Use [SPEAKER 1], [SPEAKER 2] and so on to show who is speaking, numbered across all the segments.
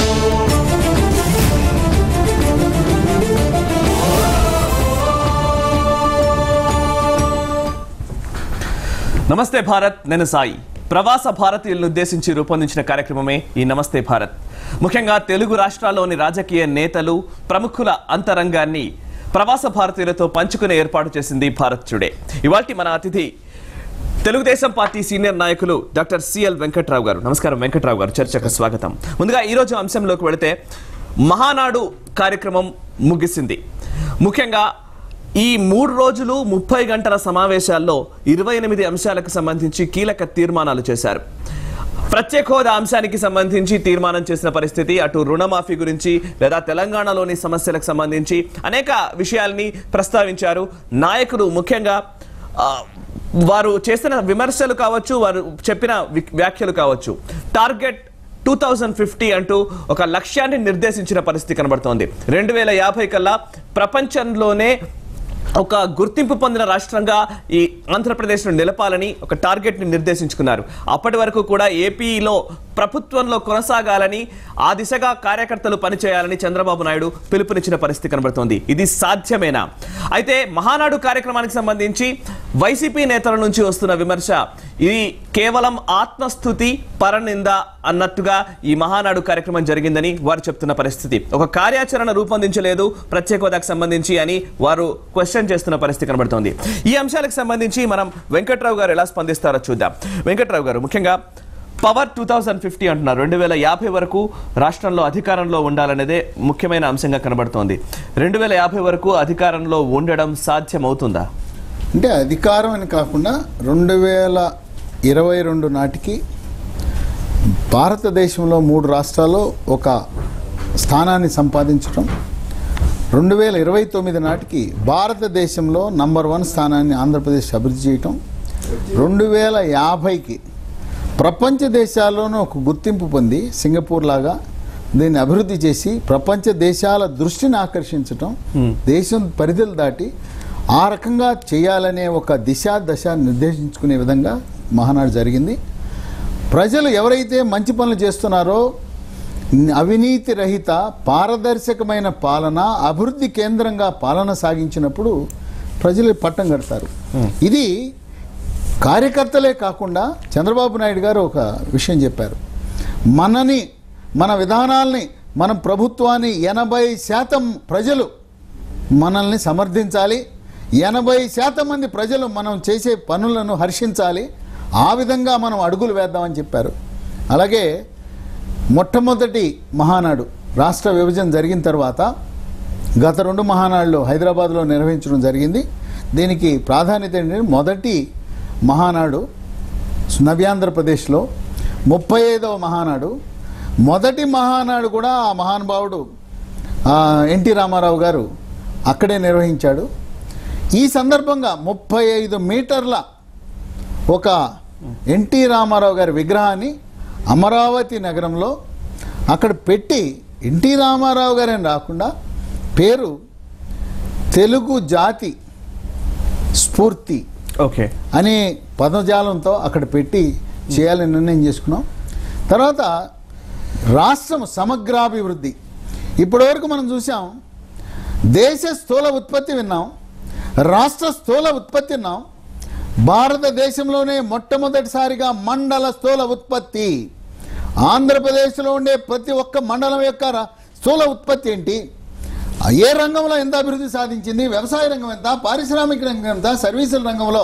[SPEAKER 1] నమస్తే భారత్ నేను సాయి ప్రవాస భారతీయులను ఉద్దేశించి రూపొందించిన కార్యక్రమమే ఈ నమస్తే భారత్ ముఖ్యంగా తెలుగు రాష్ట్రాల్లోని రాజకీయ నేతలు ప్రముఖుల అంతరంగాన్ని ప్రవాస భారతీయులతో పంచుకునే ఏర్పాటు చేసింది భారత్ టుడే ఇవాల్టి మన అతిథి తెలుగుదేశం పార్టీ సీనియర్ నాయకులు డాక్టర్ సిఎల్ వెంకట్రావు గారు నమస్కారం వెంకట్రావు గారు చర్చకు స్వాగతం ముందుగా ఈ రోజు అంశంలోకి వెళితే మహానాడు కార్యక్రమం ముగిసింది ముఖ్యంగా ఈ మూడు రోజులు ముప్పై గంటల సమావేశాల్లో ఇరవై ఎనిమిది అంశాలకు సంబంధించి కీలక తీర్మానాలు చేశారు ప్రత్యేక హోదా అంశానికి సంబంధించి తీర్మానం చేసిన పరిస్థితి అటు రుణమాఫీ గురించి లేదా తెలంగాణలోని సమస్యలకు సంబంధించి అనేక విషయాల్ని ప్రస్తావించారు నాయకులు ముఖ్యంగా ఆ, వారు చేసిన విమర్శలు కావచ్చు వారు చెప్పిన వి- వ్యాఖ్యలు కావచ్చు టార్గెట్ టూ థౌజండ్ ఫిఫ్టీ అంటూ ఒక లక్ష్యాన్ని నిర్దేశించిన పరిస్థితి కనబడుతోంది రెండు వేల యాభై కల్లా ప్రపంచంలోనే ఒక గుర్తింపు పొందిన రాష్ట్రంగా ఈ ఆంధ్రప్రదేశ్ను నిలపాలని ఒక టార్గెట్ ని నిర్దేశించుకున్నారు అప్పటి వరకు కూడా ఏపీలో ప్రభుత్వంలో కొనసాగాలని ఆ దిశగా కార్యకర్తలు పనిచేయాలని చంద్రబాబు నాయుడు పిలుపునిచ్చిన పరిస్థితి కనబడుతోంది ఇది సాధ్యమేనా అయితే మహానాడు కార్యక్రమానికి సంబంధించి వైసీపీ నేతల నుంచి వస్తున్న విమర్శ ఇది కేవలం ఆత్మస్థుతి పరనింద అన్నట్టుగా ఈ మహానాడు కార్యక్రమం జరిగిందని వారు చెప్తున్న పరిస్థితి ఒక కార్యాచరణ రూపొందించలేదు ప్రత్యేక హోదాకు సంబంధించి అని వారు క్వశ్చన్ చేస్తున్న పరిస్థితి కనబడుతోంది ఈ అంశాలకు సంబంధించి మనం వెంకట్రావు గారు ఎలా స్పందిస్తారో చూద్దాం వెంకట్రావు గారు ముఖ్యంగా పవర్ టూ థౌజండ్ ఫిఫ్టీ అంటున్నారు రెండు వేల యాభై వరకు రాష్ట్రంలో అధికారంలో ఉండాలనేదే ముఖ్యమైన అంశంగా కనబడుతోంది రెండు వేల యాభై వరకు అధికారంలో ఉండడం సాధ్యమవుతుందా
[SPEAKER 2] అంటే అధికారం అని కాకుండా రెండు వేల ఇరవై రెండు నాటికి భారతదేశంలో మూడు రాష్ట్రాల్లో ఒక స్థానాన్ని సంపాదించడం రెండు వేల ఇరవై తొమ్మిది నాటికి భారతదేశంలో నంబర్ వన్ స్థానాన్ని ఆంధ్రప్రదేశ్ అభివృద్ధి చేయటం రెండు వేల యాభైకి ప్రపంచ దేశాల్లోనూ ఒక గుర్తింపు పొంది సింగపూర్ లాగా దీన్ని అభివృద్ధి చేసి ప్రపంచ దేశాల దృష్టిని ఆకర్షించటం దేశం పరిధులు దాటి ఆ రకంగా చేయాలనే ఒక దిశ దశ నిర్దేశించుకునే విధంగా మహానాడు జరిగింది ప్రజలు ఎవరైతే మంచి పనులు చేస్తున్నారో అవినీతి రహిత పారదర్శకమైన పాలన అభివృద్ధి కేంద్రంగా పాలన సాగించినప్పుడు ప్రజలు పట్టం కడతారు ఇది కార్యకర్తలే కాకుండా చంద్రబాబు నాయుడు గారు ఒక విషయం చెప్పారు మనని మన విధానాల్ని మన ప్రభుత్వాన్ని ఎనభై శాతం ప్రజలు మనల్ని సమర్థించాలి ఎనభై శాతం మంది ప్రజలు మనం చేసే పనులను హర్షించాలి ఆ విధంగా మనం అడుగులు వేద్దామని చెప్పారు అలాగే మొట్టమొదటి మహానాడు రాష్ట్ర విభజన జరిగిన తర్వాత గత రెండు మహానాడులు హైదరాబాద్లో నిర్వహించడం జరిగింది దీనికి ప్రాధాన్యత ఏంటంటే మొదటి మహానాడు నవ్యాంధ్రప్రదేశ్లో ముప్పై ఐదవ మహానాడు మొదటి మహానాడు కూడా ఆ మహానుభావుడు ఆ, ఎన్టీ రామారావు గారు అక్కడే నిర్వహించాడు ఈ సందర్భంగా ముప్పై ఐదు మీటర్ల ఒక ఎన్టీ రామారావు గారి విగ్రహాన్ని అమరావతి నగరంలో అక్కడ పెట్టి ఎన్టీ రామారావు గారని రాకుండా పేరు తెలుగు జాతి స్ఫూర్తి
[SPEAKER 1] ఓకే
[SPEAKER 2] అనే పదజాలంతో అక్కడ పెట్టి చేయాలని నిర్ణయం చేసుకున్నాం తర్వాత రాష్ట్రం సమగ్రాభివృద్ధి ఇప్పటివరకు మనం చూసాం దేశ స్థూల ఉత్పత్తి విన్నాం రాష్ట్ర స్థూల ఉత్పత్తి విన్నాం భారతదేశంలోనే మొట్టమొదటిసారిగా మండల స్థూల ఉత్పత్తి ఆంధ్రప్రదేశ్లో ఉండే ప్రతి ఒక్క మండలం యొక్క రా- స్థూల ఉత్పత్తి ఏంటి ఏ రంగంలో ఎంత అభివృద్ధి సాధించింది వ్యవసాయ రంగం ఎంత పారిశ్రామిక రంగం ఎంత సర్వీసుల రంగంలో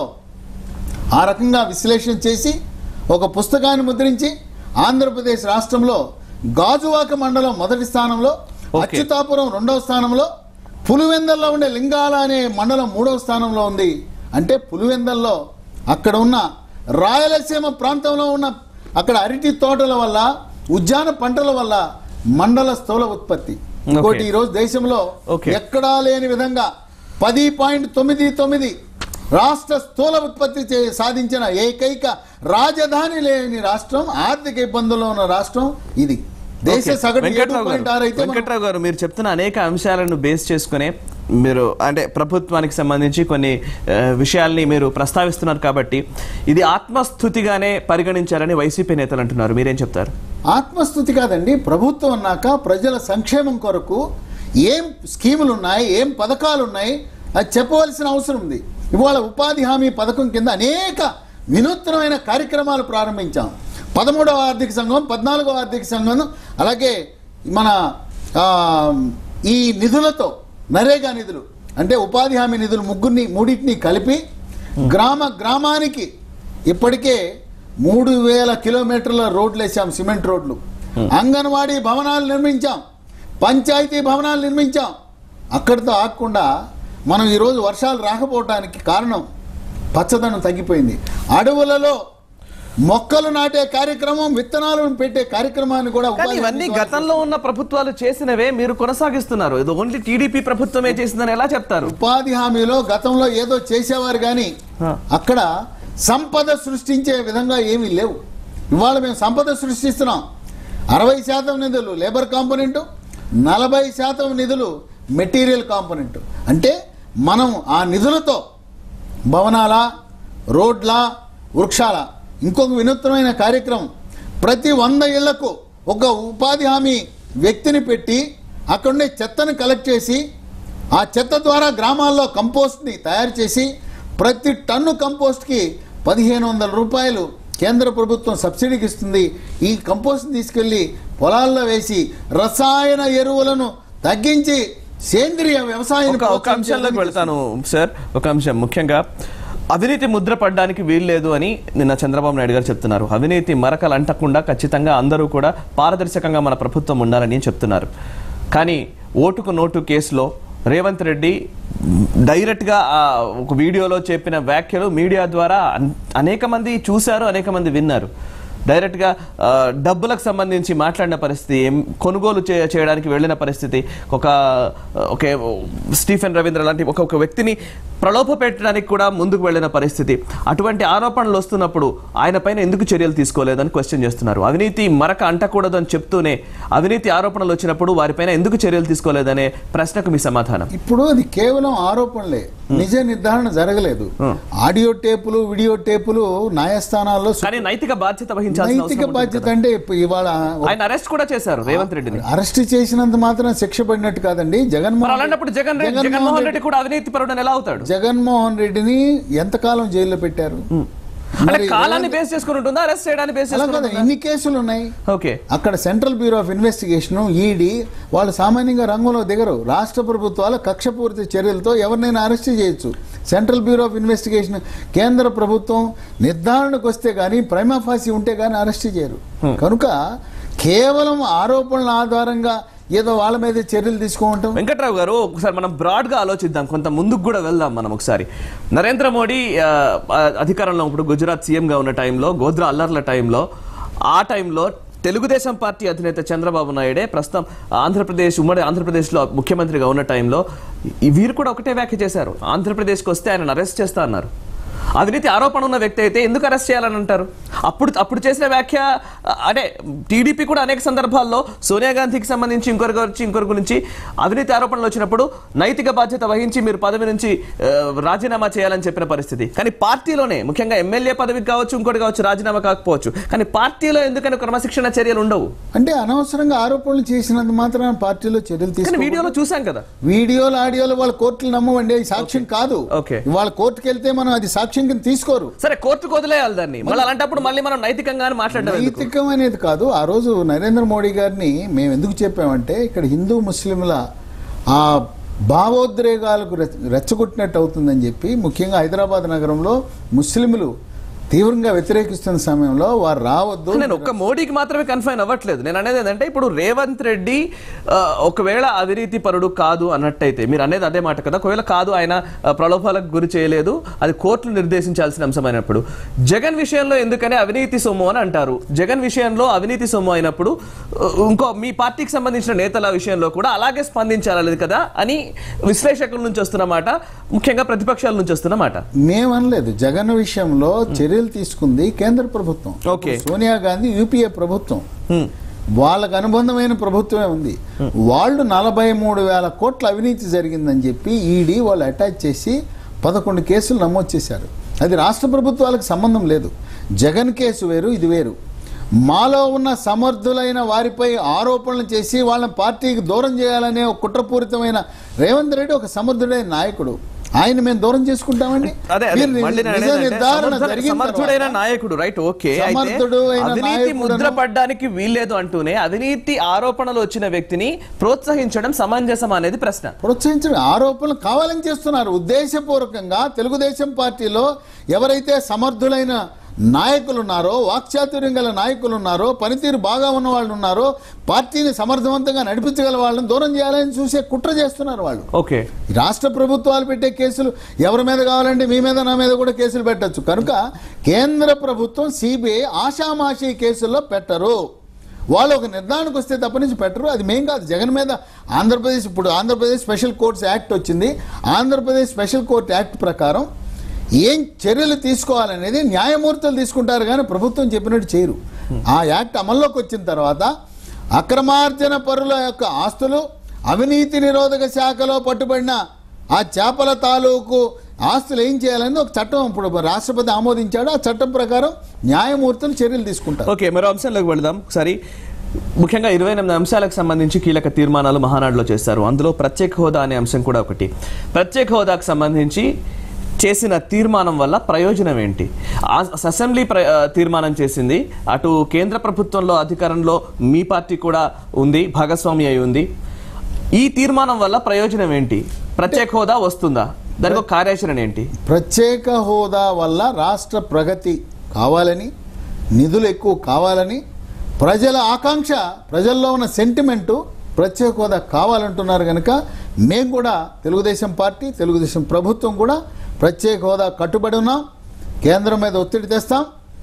[SPEAKER 2] ఆ రకంగా విశ్లేషణ చేసి ఒక పుస్తకాన్ని ముద్రించి ఆంధ్రప్రదేశ్ రాష్ట్రంలో గాజువాక మండలం మొదటి స్థానంలో
[SPEAKER 1] ఓకే.
[SPEAKER 2] అచ్యుతాపురం రెండవ స్థానంలో పులివెందల్లో ఉండే లింగాల అనే మండలం మూడవ స్థానంలో ఉంది అంటే పులివెందల్లో అక్కడ ఉన్న రాయలసీమ ప్రాంతంలో ఉన్న అక్కడ అరటి తోటల వల్ల ఉద్యాన పంటల వల్ల మండల స్థూల ఉత్పత్తి ఇంకోటి
[SPEAKER 1] ఓకే.
[SPEAKER 2] ఈరోజు దేశంలో
[SPEAKER 1] ఓకే.
[SPEAKER 2] ఎక్కడా లేని విధంగా పది పాయింట్ తొమ్మిది తొమ్మిది రాష్ట్ర స్థూల ఉత్పత్తి చే- సాధించిన ఏకైక రాజధాని లేని రాష్ట్రం ఆర్థిక ఇబ్బందుల్లో ఉన్న రాష్ట్రం ఇది దేశ
[SPEAKER 1] ఓకే.
[SPEAKER 2] సగటు ఏడు
[SPEAKER 1] వెంకట్రావు
[SPEAKER 2] పాయింట్
[SPEAKER 1] గారు
[SPEAKER 2] ఆరు అయితే మనం-
[SPEAKER 1] వెంకట్రావు గారు మీరు చెప్తున్న అనేక అంశాలను బేస్ చేసుకునే మీరు అంటే ప్రభుత్వానికి సంబంధించి కొన్ని ఆ, విషయాల్ని మీరు ప్రస్తావిస్తున్నారు కాబట్టి ఇది ఆత్మస్థుతిగానే పరిగణించారని వైసీపీ నేతలు అంటున్నారు మీరేం చెప్తారు
[SPEAKER 2] ఆత్మస్థుతి కాదండి ప్రభుత్వం అన్నాక ప్రజల సంక్షేమం కొరకు ఏం స్కీములు ఉన్నాయి ఏం పథకాలు ఉన్నాయి అది చెప్పవలసిన అవసరం ఉంది ఇవాళ ఉపాధి హామీ పథకం కింద అనేక వినూత్నమైన కార్యక్రమాలు ప్రారంభించాం పదమూడవ ఆర్థిక సంఘం పద్నాలుగవ ఆర్థిక సంఘం అలాగే మన ఆ, ఈ నిధులతో నరేగా నిధులు అంటే ఉపాధి హామీ నిధులు ముగ్గురిని మూడింటిని కలిపి గ్రామ గ్రామానికి ఇప్పటికే మూడు వేల కిలోమీటర్ల రోడ్లు వేసాం సిమెంట్ రోడ్లు అంగన్వాడీ భవనాలు నిర్మించాం పంచాయతీ భవనాలు నిర్మించాం అక్కడితో ఆగకుండా మనం ఈరోజు వర్షాలు రాకపోవడానికి కారణం పచ్చదనం తగ్గిపోయింది అడవులలో మొక్కలు నాటే కార్యక్రమం విత్తనాలను పెట్టే కార్యక్రమాన్ని కూడా
[SPEAKER 1] కానీ
[SPEAKER 2] ఉపాధి
[SPEAKER 1] ఇవన్నీ
[SPEAKER 2] హామీ ద్వారా
[SPEAKER 1] గతంలో ఉన్న ప్రభుత్వాలు చేసినవే మీరు కొనసాగిస్తున్నారు ఇది ఓన్లీ టీడీపీ ప్రభుత్వమే చేసిందని ఎలా చెప్తారు
[SPEAKER 2] ఉపాధి హామీలో గతంలో ఏదో చేసేవారు కానీ
[SPEAKER 1] ఆ.
[SPEAKER 2] అక్కడ సంపద సృష్టించే విధంగా ఏమీ లేవు ఇవాళ మేము సంపద సృష్టిస్తున్నాం అరవై శాతం నిధులు లేబర్ కాంపోనెంట్ నలభై శాతం నిధులు మెటీరియల్ కాంపోనెంట్ అంటే మనం ఆ నిధులతో భవనాల రోడ్ల వృక్షాల ఇంకొక వినూత్నమైన కార్యక్రమం ప్రతి వంద ఇళ్లకు ఒక ఉపాధి హామీ వ్యక్తిని పెట్టి అక్కడుండే చెత్తను కలెక్ట్ చేసి ఆ చెత్త ద్వారా గ్రామాల్లో కంపోస్ట్ని తయారు చేసి ప్రతి టన్ను కంపోస్ట్కి పదిహేను వందల రూపాయలు కేంద్ర ప్రభుత్వం సబ్సిడీకి ఇస్తుంది ఈ కంపోస్ట్ని తీసుకెళ్ళి పొలాల్లో వేసి రసాయన ఎరువులను తగ్గించి సేంద్రియ వ్యవసాయం
[SPEAKER 1] ఒక ఒక అంశంలోకి వెళ్తాను సార్ ఒక అంశం ముఖ్యంగా అవినీతి ముద్ర పడడానికి వీల్లేదు అని నిన్న చంద్రబాబు నాయుడు గారు చెప్తున్నారు అవినీతి మరకలు అంటకుండా ఖచ్చితంగా అందరూ కూడా పారదర్శకంగా మన ప్రభుత్వం ఉండాలని చెప్తున్నారు కానీ ఓటుకు నోటు కేసులో రేవంత్ రెడ్డి డైరెక్ట్గా ఆ ఒక వీడియోలో చెప్పిన వ్యాఖ్యలు మీడియా ద్వారా అన్- అనేక మంది చూశారు అనేక మంది విన్నారు డైరెక్ట్గా ఆ, డబ్బులకు సంబంధించి మాట్లాడిన పరిస్థితి ఏం- కొనుగోలు చే చేయడానికి వెళ్ళిన పరిస్థితి ఒక ఒక స్టీఫెన్ రవీంద్ర లాంటి ఒక ఒక వ్యక్తిని ప్రలోభ పెట్టడానికి కూడా ముందుకు వెళ్ళిన పరిస్థితి అటువంటి ఆరోపణలు వస్తున్నప్పుడు ఆయన పైన ఎందుకు చర్యలు తీసుకోలేదని క్వశ్చన్ చేస్తున్నారు అవినీతి మరక అంటకూడదు అని చెప్తూనే అవినీతి ఆరోపణలు వచ్చినప్పుడు వారిపైన ఎందుకు చర్యలు తీసుకోలేదనే ప్రశ్నకు మీ సమాధానం
[SPEAKER 2] ఇప్పుడు అది కేవలం ఆరోపణలే నిజ నిర్ధారణ జరగలేదు ఆడియో టేపులు వీడియో టేపులు న్యాయస్థానాల్లో సు-
[SPEAKER 1] కానీ నైతిక బాధ్యత వహించాల్సిన
[SPEAKER 2] నైతిక
[SPEAKER 1] అవసరం ఉంటుంది
[SPEAKER 2] బాధ్యత
[SPEAKER 1] కదా.
[SPEAKER 2] అంటే ఇప్పుడు ఇవాళ
[SPEAKER 1] ఆయన అరెస్ట్ కూడా చేశారు రేవంత్ రెడ్డిని
[SPEAKER 2] అరెస్ట్ చేసినంత మాత్రం శిక్ష పడినట్టు కాదండి
[SPEAKER 1] మరి
[SPEAKER 2] జగన్మోహన్
[SPEAKER 1] అలాంటప్పుడు జగన్ రెడ్డి జగన్మోహన్ రెడ్డి కూడా అవినీతి పరుడని ఎలా అవుతాడు
[SPEAKER 2] జగన్మోహన్ రెడ్డిని ఎంతకాలం జైల్లో పెట్టారు
[SPEAKER 1] అంటే
[SPEAKER 2] మరి
[SPEAKER 1] కాలాన్ని బేస్ చేసుకుని ఉంటుందా అరెస్ట్ చేయడాన్ని బేస్
[SPEAKER 2] అలా
[SPEAKER 1] చేసుకుని
[SPEAKER 2] కదా
[SPEAKER 1] ఉంటుందా?
[SPEAKER 2] ఇన్ని కేసులు ఉన్నాయి
[SPEAKER 1] ఓకే
[SPEAKER 2] అక్కడ central bureau of investigation ED వాళ్ళు సామాన్యంగా రంగంలో దిగరు రాష్ట్ర ప్రభుత్వాలు కక్షపూరిత చర్యలతో ఎవరినైనా అరెస్ట్ చేయొచ్చు సెంట్రల్ బ్యూరో ఆఫ్ ఇన్వెస్టిగేషన్ కేంద్ర ప్రభుత్వం నిర్ధారణకు వస్తే కానీ ప్రైమాఫాసి ఉంటే కానీ అరెస్ట్ చేయరు కనుక కేవలం ఆరోపణల ఆధారంగా ఏదో వాళ్ళ మీద చర్యలు తీసుకోవటం
[SPEAKER 1] వెంకట్రావు గారు ఒకసారి మనం బ్రాడ్ గా ఆలోచిద్దాం కొంత ముందుకు కూడా వెళ్దాం మనం ఒకసారి నరేంద్ర మోడీ ఆ, ఆ, అధికారంలో ఇప్పుడు గుజరాత్ సీఎం గా ఉన్న టైంలో గోద్రా అల్లర్ల టైంలో ఆ టైంలో తెలుగుదేశం పార్టీ అధినేత చంద్రబాబు నాయుడే ప్రస్తుతం ఆంధ్రప్రదేశ్ ఉమ్మడి ఆంధ్రప్రదేశ్లో ముఖ్యమంత్రిగా ఉన్న టైంలో ఈ వీరు కూడా ఒకటే వ్యాఖ్య చేశారు ఆంధ్రప్రదేశ్కి వస్తే ఆయన అరెస్ట్ చేస్తా అన్నారు అవినీతి ఆరోపణ ఉన్న వ్యక్తి అయితే ఎందుకు అరెస్ట్ చేయాలని అంటారు అప్పుడు అప్పుడు చేసిన వ్యాఖ్య ఆ, అంటే టీడీపీ కూడా అనేక సందర్భాల్లో సోనియా గాంధీకి సంబంధించి ఇంకొకరి గురించి ఇంకొకరి గురించి అవినీతి ఆరోపణలు వచ్చినప్పుడు నైతిక బాధ్యత వహించి మీరు పదవి నుంచి ఆ, రాజీనామా చేయాలని చెప్పిన పరిస్థితి కానీ పార్టీలోనే ముఖ్యంగా ఎమ్మెల్యే పదవికి కావచ్చు ఇంకోటి కావచ్చు రాజీనామా కాకపోవచ్చు కానీ పార్టీలో ఎందుకని క్రమశిక్షణ చర్యలు ఉండవు
[SPEAKER 2] అంటే అనవసరంగా ఆరోపణలు చేసినంత మాత్రాన పార్టీలో చర్యలు
[SPEAKER 1] కానీ
[SPEAKER 2] తీసుకో
[SPEAKER 1] వీడియోలో చూసాం కదా
[SPEAKER 2] వీడియోలు ఆడియోలు వాళ్ళ కోర్టులు నమ్మవండి అది సాక్ష్యం కాదు
[SPEAKER 1] ఓకే.
[SPEAKER 2] ఇవాళ కోర్టుకి వెళ్తే మనం అది సాక్ష్యం కింద తీసుకోరు
[SPEAKER 1] సరే కోర్టుకు వదిలేయాలి దాన్ని మళ్ళీ అలాంటప్పుడు మళ్ళీ మనం నైతికంగానే మాట్లాడడం ఎందుకు?
[SPEAKER 2] నైతికం అనేది కాదు ఆ రోజు నరేంద్ర మోడీ గారిని మేము ఎందుకు చెప్పామంటే ఇక్కడ హిందూ ముస్లింల ఆ భావోద్రేగాలకు రెచ్చ- రెచ్చగొట్టినట్టు అవుతుందని చెప్పి ముఖ్యంగా హైదరాబాద్ నగరంలో ముస్లింలు తీవ్రంగా వ్యతిరేకిస్తున్న సమయంలో వారు రావద్దు
[SPEAKER 1] నేను ఒక్క మోడీకి మాత్రమే కన్ఫైన్ అవ్వట్లేదు నేను అనేది ఏంటంటే ఇప్పుడు రేవంత్ రెడ్డి ఆ, ఒకవేళ అవినీతి పరుడు కాదు అన్నట్టయితే మీరు అనేది అదే మాట కదా ఒకవేళ కాదు ఆయన ఆ, ప్రలోభాలకు గురి చేయలేదు అది కోర్టులు నిర్దేశించాల్సిన అంశమైనప్పుడు జగన్ విషయంలో ఎందుకని అవినీతి సొమ్ము అని అంటారు జగన్ విషయంలో అవినీతి సొమ్ము అయినప్పుడు ఆ, ఇంకో మీ పార్టీకి సంబంధించిన నేతల విషయంలో కూడా అలాగే స్పందించాలి కదా అని విశ్లేషకుల నుంచి వస్తున్న మాట ముఖ్యంగా ప్రతిపక్షాల నుంచి వస్తున్న మాట
[SPEAKER 2] మేమనలేదు జగన్ విషయంలో చర్యలు తీసుకుంది కేంద్ర ప్రభుత్వం
[SPEAKER 1] ఓకే.
[SPEAKER 2] సోనియా గాంధీ యూపీఏ ప్రభుత్వం
[SPEAKER 1] హ్మ్.
[SPEAKER 2] వాళ్ళకు అనుబంధమైన ప్రభుత్వమే ఉంది వాళ్ళు నలభై మూడు వేల కోట్ల అవినీతి జరిగిందని చెప్పి ఈడీ వాళ్ళు అటాచ్ చేసి పదకొండు కేసులు నమోదు చేశారు అది రాష్ట్ర ప్రభుత్వాలకు సంబంధం లేదు జగన్ కేసు వేరు ఇది వేరు మాలో ఉన్న సమర్థులైన వారిపై ఆరోపణలు చేసి వాళ్ళని పార్టీకి దూరం చేయాలనే ఒక కుట్రపూరితమైన రేవంత్ రెడ్డి ఒక సమర్థుడైన నాయకుడు ఆయన మేము దూరం చేసుకుంటామండి
[SPEAKER 1] అదే అదే
[SPEAKER 2] మీరు
[SPEAKER 1] మళ్ళీ నేను
[SPEAKER 2] నిజ
[SPEAKER 1] అనేది అంటే
[SPEAKER 2] నిర్ధారణ
[SPEAKER 1] సమర్థ-
[SPEAKER 2] జరిగిన
[SPEAKER 1] సమర్థుడైన
[SPEAKER 2] తర్వాత-
[SPEAKER 1] నాయకుడు రైట్ ఓకే అయితే
[SPEAKER 2] సమర్థుడు అయిన
[SPEAKER 1] అవినీతి
[SPEAKER 2] నాయకుడను-
[SPEAKER 1] ముద్ర పడ్డానికి వీల్లేదు అంటూనే అవినీతి ఆరోపణలు వచ్చిన వ్యక్తిని ప్రోత్సహించడం సమంజసం అనేది ప్రశ్న
[SPEAKER 2] ప్రోత్సహించడం ఆరోపణలు కావాలని చేస్తున్నారు ఉద్దేశపూర్వకంగా తెలుగుదేశం పార్టీలో ఎవరైతే సమర్థులైన నాయకులు ఉన్నారో వాక్చాతుర్యం గల నాయకులు ఉన్నారో పనితీరు బాగా ఉన్న వాళ్ళు ఉన్నారో పార్టీని సమర్థవంతంగా నడిపించగల వాళ్ళని దూరం చేయాలని చూసే కుట్ర చేస్తున్నారు వాళ్ళు
[SPEAKER 1] ఓకే
[SPEAKER 2] ఈ రాష్ట్ర ప్రభుత్వాలు పెట్టే కేసులు ఎవరి మీద కావాలంటే మీ మీద నా మీద కూడా కేసులు పెట్టచ్చు కనుక కేంద్ర ప్రభుత్వం సిబిఐ ఆషామాషి కేసుల్లో పెట్టరు వాళ్ళు ఒక నిర్ధారణకు వస్తే తప్ప నుంచి పెట్టరు అది మేం కాదు జగన్ మీద ఆంధ్రప్రదేశ్ ఇప్పుడు ఆంధ్రప్రదేశ్ స్పెషల్ కోర్ట్స్ యాక్ట్ వచ్చింది ఆంధ్రప్రదేశ్ స్పెషల్ కోర్ట్ యాక్ట్ ప్రకారం ఏం చర్యలు తీసుకోవాలనేది న్యాయమూర్తులు తీసుకుంటారు కానీ ప్రభుత్వం చెప్పినట్టు చేయరు ఆ యాక్ట్ అమల్లోకి వచ్చిన తర్వాత అక్రమార్జన పరుల యొక్క ఆస్తులు అవినీతి నిరోధక శాఖలో పట్టుబడిన ఆ చేపల తాలూకు ఆస్తులు ఏం చేయాలని ఒక చట్టం ఇప్పుడు రాష్ట్రపతి ఆమోదించాడు ఆ చట్టం ప్రకారం న్యాయమూర్తులు చర్యలు తీసుకుంటారు
[SPEAKER 1] ఓకే మరో అంశంలోకి వెళదాం ఒకసారి ముఖ్యంగా ఇరవై ఎనిమిది అంశాలకు సంబంధించి కీలక తీర్మానాలు మహానాడులో చేస్తారు అందులో ప్రత్యేక హోదా అనే అంశం కూడా ఒకటి ప్రత్యేక హోదాకు సంబంధించి చేసిన తీర్మానం వల్ల ప్రయోజనం ఏంటి ఆ అసెంబ్లీ ప్ర- ఆ, తీర్మానం చేసింది అటు కేంద్ర ప్రభుత్వంలో అధికారంలో మీ పార్టీ కూడా ఉంది భాగస్వామి అయి ఉంది ఈ తీర్మానం వల్ల ప్రయోజనం ఏంటి ప్రత్యేక హోదా వస్తుందా దానికి ఒక కార్యాచరణ ఏంటి
[SPEAKER 2] ప్రత్యేక హోదా వల్ల రాష్ట్ర ప్రగతి కావాలని నిధులు ఎక్కువ కావాలని ప్రజల ఆకాంక్ష ప్రజల్లో ఉన్న సెంటిమెంటు ప్రత్యేక హోదా కావాలంటున్నారు కనుక మేము కూడా తెలుగుదేశం పార్టీ తెలుగుదేశం ప్రభుత్వం కూడా ప్రత్యేక హోదా కట్టుబడి ఉన్నాం కేంద్రం మీద ఒత్తిడి తెస్తాం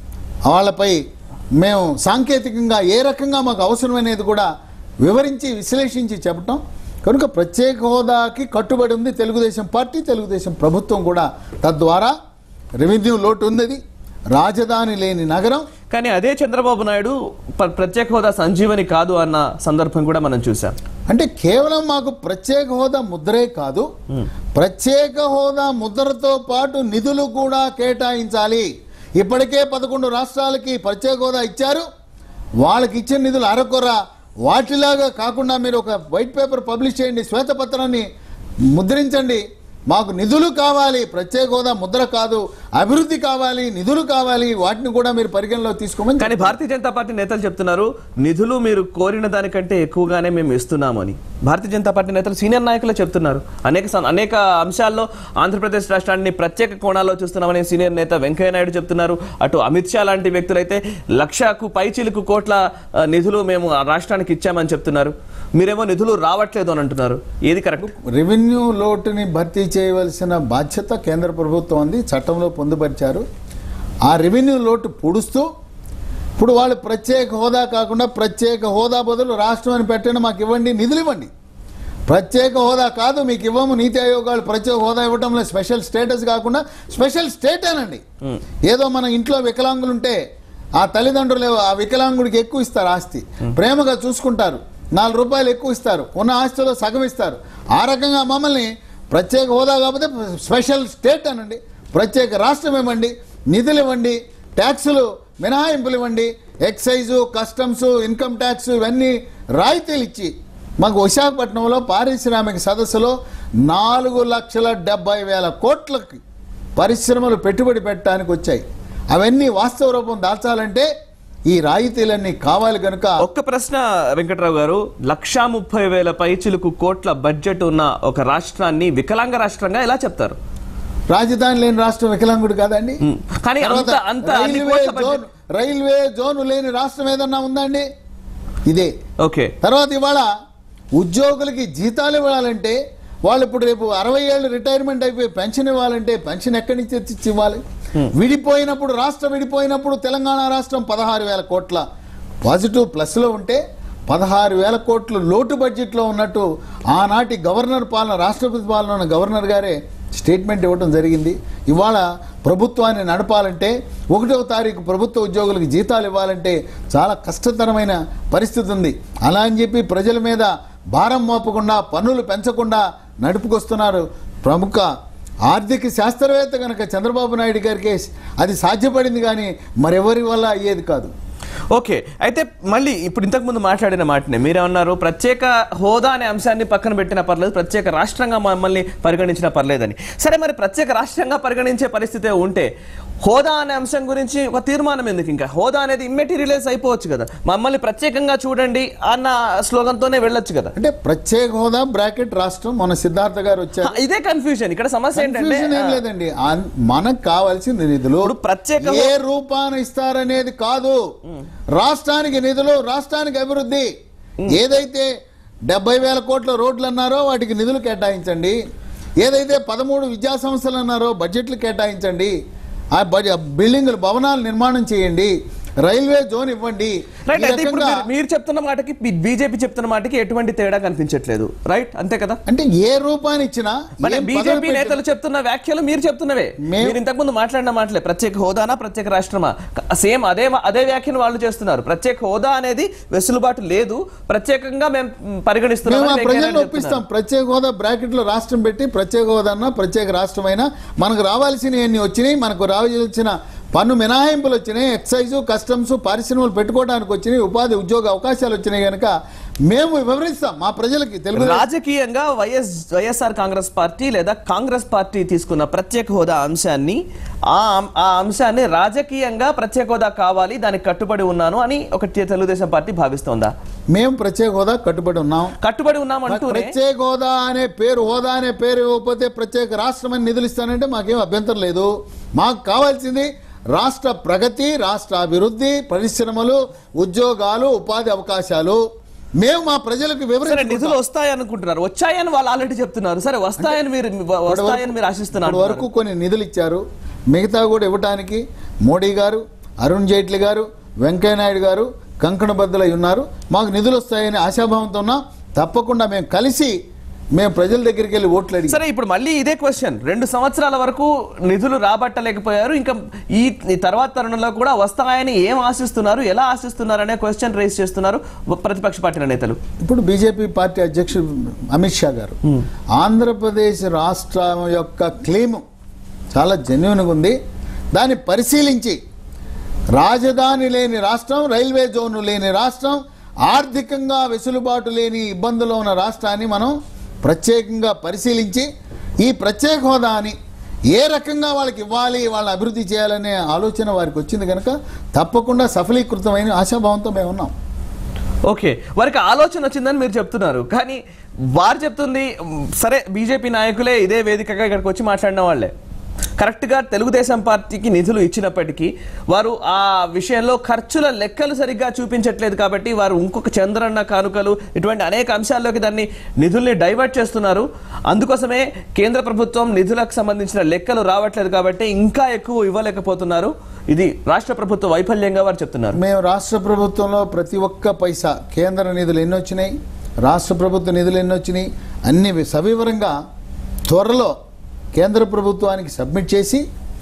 [SPEAKER 2] వాళ్ళపై మేము సాంకేతికంగా ఏ రకంగా మాకు అవసరమనేది కూడా వివరించి విశ్లేషించి చెప్పటం కనుక ప్రత్యేక హోదాకి కట్టుబడి ఉంది తెలుగుదేశం పార్టీ తెలుగుదేశం ప్రభుత్వం కూడా తద్వారా రెవెన్యూ లోటు ఉంది రాజధాని లేని నగరం
[SPEAKER 1] కానీ అదే చంద్రబాబు నాయుడు ప్ర- ప్రత్యేక హోదా సంజీవని కాదు అన్న సందర్భం కూడా మనం చూసాం
[SPEAKER 2] అంటే కేవలం మాకు ప్రత్యేక హోదా ముద్రే కాదు ప్రత్యేక హోదా ముద్రతో పాటు నిధులు కూడా కేటాయించాలి ఇప్పటికే పదకొండు రాష్ట్రాలకి ప్రత్యేక హోదా ఇచ్చారు వాళ్ళకి ఇచ్చిన నిధులు అరకొర వాటిలాగా కాకుండా మీరు ఒక వైట్ పేపర్ పబ్లిష్ చేయండి శ్వేతపత్రాన్ని ముద్రించండి మాకు నిధులు కావాలి ప్రత్యేక హోదా ముద్ర కాదు అభివృద్ధి కావాలి నిధులు కావాలి వాటిని కూడా మీరు పరిగణలో తీసుకోమని
[SPEAKER 1] కానీ భారతీయ జనతా పార్టీ నేతలు చెప్తున్నారు నిధులు మీరు కోరిన దానికంటే ఎక్కువగానే మేము ఇస్తున్నామని భారతీయ జనతా పార్టీ నేతలు సీనియర్ నాయకులు చెప్తున్నారు అనేక సం- అనేక అంశాల్లో ఆంధ్రప్రదేశ్ రాష్ట్రాన్ని ప్రత్యేక కోణాల్లో చూస్తున్నామని సీనియర్ నేత వెంకయ్య నాయుడు చెప్తున్నారు అటు అమిత్ షా లాంటి వ్యక్తులైతే లక్షకు పైచిలుకు కోట్ల ఆ, నిధులు మేము ఆ రాష్ట్రానికి ఇచ్చామని చెప్తున్నారు మీరేమో నిధులు రావట్లేదు అని అంటున్నారు ఏది కరెక్ట్
[SPEAKER 2] రెవెన్యూ లోటుని భర్తీ చేయవలసిన బాధ్యత కేంద్ర ప్రభుత్వం ఉంది చట్టంలో పొందుపరిచారు ఆ రెవెన్యూ లోటు పొడుస్తూ ఇప్పుడు వాళ్ళు ప్రత్యేక హోదా కాకుండా ప్రత్యేక హోదా బదులు రాష్ట్రం అని పెట్టండి మాకు ఇవ్వండి నిధులు ఇవ్వండి ప్రత్యేక హోదా కాదు మీకు ఇవ్వము నీతి ఆయోగాలు ప్రత్యేక హోదా ఇవ్వడంలో స్పెషల్ స్టేటస్ కాకుండా స్పెషల్ స్టేటేనండి ఏదో మన ఇంట్లో వికలాంగులు ఉంటే ఆ తల్లిదండ్రులు ఆ వికలాంగుడికి ఎక్కువ ఇస్తారు ఆస్తి ప్రేమగా చూసుకుంటారు నాలుగు రూపాయలు ఎక్కువ ఇస్తారు ఉన్న ఆస్తిలో సగం ఇస్తారు ఆ రకంగా మమ్మల్ని ప్రత్యేక హోదా కాకపోతే స్పెషల్ స్టేట్ అనండి ప్రత్యేక రాష్ట్రం ఇవ్వండి నిధులు ఇవ్వండి ట్యాక్సులు మినహాయింపులు ఇవ్వండి ఎక్సైజు కస్టమ్స్ ఇన్కమ్ ట్యాక్స్ ఇవన్నీ రాయితీలు ఇచ్చి మాకు విశాఖపట్నంలో పారిశ్రామిక సదస్సులో నాలుగు లక్షల డెబ్బై వేల కోట్లకి పరిశ్రమలు పెట్టుబడి పెట్టడానికి వచ్చాయి అవన్నీ వాస్తవ రూపం దాల్చాలంటే ఈ రాయితీలన్నీ కావాలి కనుక
[SPEAKER 1] ఒక్క ప్రశ్న వెంకట్రావు గారు లక్షా ముప్పై వేల పైచిలుకు కోట్ల బడ్జెట్ ఉన్న ఒక రాష్ట్రాన్ని వికలాంగ రాష్ట్రంగా ఎలా చెప్తారు
[SPEAKER 2] రాజధాని లేని రాష్ట్రం వికలాంగుడు కాదండి
[SPEAKER 1] ఉమ్. కానీ
[SPEAKER 2] తర్వాత
[SPEAKER 1] అంత అంత అన్ని
[SPEAKER 2] రైల్వే
[SPEAKER 1] కోట్ల బడ్జెట్
[SPEAKER 2] జోన్ రైల్వే జోన్ లేని రాష్ట్రం ఏదన్నా ఉందండి ఇదే
[SPEAKER 1] ఓకే
[SPEAKER 2] తర్వాత ఇవాళ ఉద్యోగులకి జీతాలు ఇవ్వాలంటే వాళ్ళు ఇప్పుడు రేపు అరవై ఏళ్ళు రిటైర్మెంట్ అయిపోయి పెన్షన్ ఇవ్వాలంటే పెన్షన్ ఎక్కడి నుంచి తెచ్చి ఇవ్వాలి విడిపోయినప్పుడు రాష్ట్రం విడిపోయినప్పుడు తెలంగాణ రాష్ట్రం పదహారు వేల కోట్ల పాజిటివ్ ప్లస్లో ఉంటే పదహారు వేల కోట్లు లోటు బడ్జెట్లో ఉన్నట్టు ఆనాటి గవర్నర్ పాలన రాష్ట్రపతి పాలన ఉన్న గవర్నర్ గారే స్టేట్మెంట్ ఇవ్వడం జరిగింది ఇవాళ ప్రభుత్వాన్ని నడపాలంటే ఒకటవ తారీఖు ప్రభుత్వ ఉద్యోగులకు జీతాలు ఇవ్వాలంటే చాలా కష్టతరమైన పరిస్థితి ఉంది అలా అని చెప్పి ప్రజల మీద భారం మోపకుండా పన్నులు పెంచకుండా నడుపుకొస్తున్నారు ప్రముఖ ఆర్థిక శాస్త్రవేత్త కనుక చంద్రబాబు నాయుడు గారికి అది సాధ్యపడింది కానీ మరెవరి వల్ల అయ్యేది కాదు
[SPEAKER 1] ఓకే అయితే మళ్ళీ ఇప్పుడు ఇంతకు ముందు మాట్లాడిన మాటనే మీరేమన్నారు ప్రత్యేక హోదా అనే అంశాన్ని పక్కన పెట్టినా పర్లేదు ప్రత్యేక రాష్ట్రంగా మమ్మల్ని పరిగణించినా పర్లేదని సరే మరి ప్రత్యేక రాష్ట్రంగా పరిగణించే పరిస్థితే ఉంటే హోదా అనే అంశం గురించి ఒక తీర్మానం ఎందుకు ఇంకా హోదా అనేది ఇమ్మెటీరియలైజ్ అయిపోవచ్చు కదా మమ్మల్ని ప్రత్యేకంగా చూడండి అన్న స్లోగన్తోనే వెళ్ళొచ్చు కదా
[SPEAKER 2] అంటే ప్రత్యేక హోదా బ్రాకెట్ రాష్ట్రం మన సిద్ధార్థ గారు వచ్చారు
[SPEAKER 1] హ, ఇదే కన్ఫ్యూజన్ ఇక్కడ సమస్య ఏంటంటే
[SPEAKER 2] కన్ఫ్యూజన్ ఏం లేదండి ఆన్- మనకు కావాల్సిన నిధులు
[SPEAKER 1] ఇప్పుడు ప్రత్యేక
[SPEAKER 2] ఏ రూపాన ఇస్తారనేది కాదు రాష్ట్రానికి నిధులు రాష్ట్రానికి అభివృద్ధి ఏదైతే డెబ్బై వేల కోట్ల రోడ్లు అన్నారో వాటికి నిధులు కేటాయించండి ఏదైతే పదమూడు విద్యా సంస్థలు అన్నారో బడ్జెట్లు కేటాయించండి ఆ బడ్జె బిల్డింగులు భవనాలు నిర్మాణం చేయండి రైల్వే జోన్ ఇవ్వండి
[SPEAKER 1] రైట్
[SPEAKER 2] ఈ
[SPEAKER 1] అయితే ఇప్పుడు
[SPEAKER 2] రకంగా-
[SPEAKER 1] మీరు- మీరు చెప్తున్న మాటకి బీజేపీ చెప్తున్న మాటకి ఎటువంటి తేడా కనిపించట్లేదు రైట్ అంతే కదా
[SPEAKER 2] అంటే ఏ రూపాన్ని ఇచ్చినా
[SPEAKER 1] మరి
[SPEAKER 2] ఏం పదవి
[SPEAKER 1] బీజేపీ
[SPEAKER 2] పెట్టినా-
[SPEAKER 1] నేతలు చెప్తున్న వ్యాఖ్యలు మీరు చెప్తున్నవే
[SPEAKER 2] మేము-
[SPEAKER 1] మీరు ఇంతకు ముందు మాట్లాడిన మాటలే ప్రత్యేక హోదానా ప్రత్యేక రాష్ట్రమా సేమ్ అదే అదే వ్యాఖ్యను వాళ్ళు చేస్తున్నారు ప్రత్యేక హోదా అనేది వెసులుబాటు లేదు ప్రత్యేకంగా మేము పరిగణిస్తున్నాం
[SPEAKER 2] మేము ఆ
[SPEAKER 1] అని
[SPEAKER 2] ప్రజలను
[SPEAKER 1] చెప్తున్నారు.
[SPEAKER 2] ఒప్పిస్తాం ప్రత్యేక హోదా బ్రాకెట్ లో రాష్ట్రం పెట్టి ప్రత్యేక హోదా అన్నా ప్రత్యేక రాష్ట్రమైనా మనకు రావాల్సినవి ఎన్ని వచ్చినాయి మనకు రావాల్సిన పన్ను మినహాయింపులు వచ్చినాయి ఎక్సైజు కస్టమ్స్ పారిశ్రమలు పెట్టుకోవడానికి వచ్చినాయి ఉపాధి ఉద్యోగ అవకాశాలు వచ్చినాయి కనుక మేము వివరిస్తాం మా ప్రజలకి తెలుగు
[SPEAKER 1] రాజకీయంగా వైఎస్ వైఎస్ఆర్ కాంగ్రెస్ పార్టీ లేదా కాంగ్రెస్ పార్టీ తీసుకున్న ప్రత్యేక హోదా అంశాన్ని ఆ ఆ అంశాన్ని రాజకీయంగా ప్రత్యేక హోదా కావాలి దానికి కట్టుబడి ఉన్నాను అని ఒక తెలుగుదేశం పార్టీ భావిస్తోందా
[SPEAKER 2] మేము ప్రత్యేక హోదా కట్టుబడి ఉన్నాం
[SPEAKER 1] కట్టుబడి ఉన్నాం అంటూనే
[SPEAKER 2] ప్రత్యేక హోదా అనే పేరు హోదా అనే పేరు ఇవ్వకపోతే ప్రత్యేక రాష్ట్రం అని నిధులు ఇస్తానంటే మాకేం అభ్యంతరం లేదు మాకు కావాల్సింది రాష్ట్ర ప్రగతి రాష్ట్ర అభివృద్ధి పరిశ్రమలు ఉద్యోగాలు ఉపాధి అవకాశాలు మేము మా ప్రజలకు
[SPEAKER 1] సరే
[SPEAKER 2] వివరించాలి
[SPEAKER 1] నిధులు వస్తాయి అనుకుంటున్నారు వచ్చాయని వాళ్ళు ఆల్రెడీ చెప్తున్నారు సరే వస్తాయని మీరు వస్తాయని మీరు ఆశిస్తున్నారు
[SPEAKER 2] ఇప్పటి వరకు కొన్ని నిధులు ఇచ్చారు మిగతా కూడా ఇవ్వటానికి మోడీ గారు అరుణ్ జైట్లీ గారు వెంకయ్యనాయుడు గారు కంకణబద్దులై ఉన్నారు మాకు నిధులు వస్తాయని ఆశాభావంతో ఉన్నాం తప్పకుండా మేము కలిసి మేము ప్రజల దగ్గరికి వెళ్ళి ఓట్లు అడిగి
[SPEAKER 1] సరే ఇప్పుడు మళ్ళీ ఇదే క్వశ్చన్ రెండు సంవత్సరాల వరకు నిధులు రాబట్టలేకపోయారు ఇంకా ఈ ఈ తర్వాత తరుణంలో కూడా వస్తాయని ఏం ఆశిస్తున్నారు ఎలా ఆశిస్తున్నారు అనే క్వశ్చన్ రేస్ చేస్తున్నారు ప్రతిపక్ష పార్టీల నేతలు
[SPEAKER 2] ఇప్పుడు బీజేపీ పార్టీ అధ్యక్షుడు అమిత్ షా గారు ఆంధ్రప్రదేశ్ రాష్ట్రం యొక్క క్లెయిమ్ చాలా జెన్యున్గా ఉంది దాన్ని పరిశీలించి రాజధాని లేని రాష్ట్రం రైల్వే జోన్ లేని రాష్ట్రం ఆర్థికంగా వెసులుబాటు లేని ఇబ్బందులు ఉన్న రాష్ట్రాన్ని మనం ప్రత్యేకంగా పరిశీలించి ఈ ప్రత్యేక హోదాని ఏ రకంగా వాళ్ళకి ఇవ్వాలి వాళ్ళని అభివృద్ధి చేయాలనే ఆలోచన వారికి వచ్చింది కనుక తప్పకుండా సఫలీకృతమైన ఆశాభావంతో మేము ఉన్నాం
[SPEAKER 1] ఓకే వారికి ఆలోచన వచ్చిందని మీరు చెప్తున్నారు కానీ వారు చెప్తుంది మ్, సరే బీజేపీ నాయకులే ఇదే వేదికగా ఇక్కడికి వచ్చి మాట్లాడిన వాళ్ళే కరెక్ట్గా తెలుగుదేశం పార్టీకి నిధులు ఇచ్చినప్పటికీ వారు ఆ విషయంలో ఖర్చుల లెక్కలు సరిగ్గా చూపించట్లేదు కాబట్టి వారు ఇంకొక చంద్రన్న కానుకలు ఇటువంటి అనేక అంశాల్లోకి దాన్ని నిధుల్ని డైవర్ట్ చేస్తున్నారు అందుకోసమే కేంద్ర ప్రభుత్వం నిధులకు సంబంధించిన లెక్కలు రావట్లేదు కాబట్టి ఇంకా ఎక్కువ ఇవ్వలేకపోతున్నారు ఇది రాష్ట్ర ప్రభుత్వ వైఫల్యంగా వారు చెప్తున్నారు
[SPEAKER 2] మేము రాష్ట్ర ప్రభుత్వంలో ప్రతి ఒక్క పైసా కేంద్ర నిధులు ఎన్ని వచ్చినాయి రాష్ట్ర ప్రభుత్వ నిధులు ఎన్ని వచ్చినాయి అన్ని సవివరంగా త్వరలో కేంద్ర ప్రభుత్వానికి సబ్మిట్ చేసి